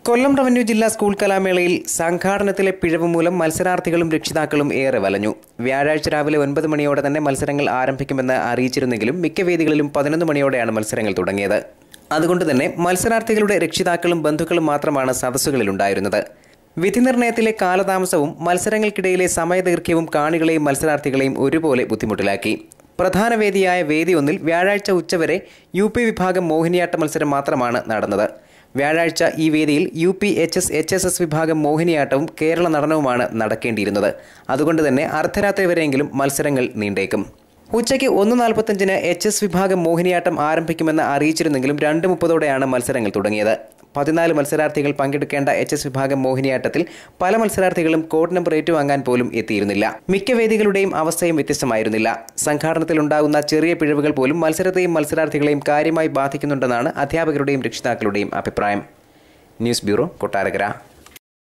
കൊല്ലം revenue ജില്ലാ school കലാമേളയിൽ സംഘാടനത്തിലെ പിഴവ് മൂലം മത്സരാർത്ഥികളും രക്ഷിതാക്കളും ഏറെ വലഞ്ഞു വ്യാഴാഴ്ച രാവിലെ ഒൻപത് മണിയോടെ തന്നെ മത്സരങ്ങൾ ആരംഭിക്കുമെന്ന് അറിയിച്ചിരുന്നെങ്കിലും മിക്ക വേദികളിലും പതിനൊന്ന് മണിയോടെയാണ് മത്സരങ്ങൾ തുടങ്ങിയത് അതുകൊണ്ട് തന്നെ മത്സരാർത്ഥികളുടെ രക്ഷിതാക്കളും ബന്ധുക്കളും മാത്രമാണ് സദസ്സുകളിലുണ്ടായിരുന്നത് വിധി നിർണയത്തിലെ കാലതാമസവും മത്സരങ്ങൾക്കിടയിലെ സമയദൈർഘ്യവും കാണികളെയും മത്സരാർത്ഥികളെയും ഒരുപോലെ ബുദ്ധിമുട്ടിലാക്കി പ്രധാന വേദിയായ വേദി ഒന്നിൽ വ്യാഴാഴ്ച ഉച്ചവരെ യു പി വിഭാഗം മോഹിനിയാട്ട മത്സരം മാത്രമാണ് നടന്നത് വ്യാഴാഴ്ച ഈ വേദിയിൽ U P H S H S S വിഭാഗം മോഹിനിയാട്ടവും കേരള നടനവുമാണ് നടക്കേണ്ടിയിരുന്നത് അതുകൊണ്ട് തന്നെ അർദ്ധരാത്രി വരെയെങ്കിലും മത്സരങ്ങൾ നീണ്ടേക്കും ഉച്ചയ്ക്ക് ഒന്ന് നാൽപ്പത്തഞ്ചിന് എച്ച് എസ് വിഭാഗം മോഹിനിയാട്ടം ആരംഭിക്കുമെന്ന് അറിയിച്ചിരുന്നെങ്കിലും രണ്ട് മുപ്പതോടെയാണ് മത്സരങ്ങൾ തുടങ്ങിയത് പതിനാല് മത്സരാർത്ഥികൾ പങ്കെടുക്കേണ്ട എച്ച് എസ് വിഭാഗം മോഹിനിയാട്ടത്തിൽ പല മത്സരാർത്ഥികളും കോഡ് നമ്പർ ഏറ്റുവാങ്ങാൻ പോലും എത്തിയിരുന്നില്ല മിക്ക വേദികളുടെയും അവസ്ഥയും വ്യത്യസ്തമായിരുന്നില്ല സംഘാടനത്തിലുണ്ടാകുന്ന ചെറിയ പിഴവുകൾ പോലും മത്സരത്തെയും മത്സരാർത്ഥികളെയും കാര്യമായി ബാധിക്കുന്നുണ്ടെന്നാണ് അധ്യാപകരുടെയും രക്ഷിതാക്കളുടെയും അഭിപ്രായം ന്യൂസ് ബ്യൂറോ കൊട്ടാരക്കര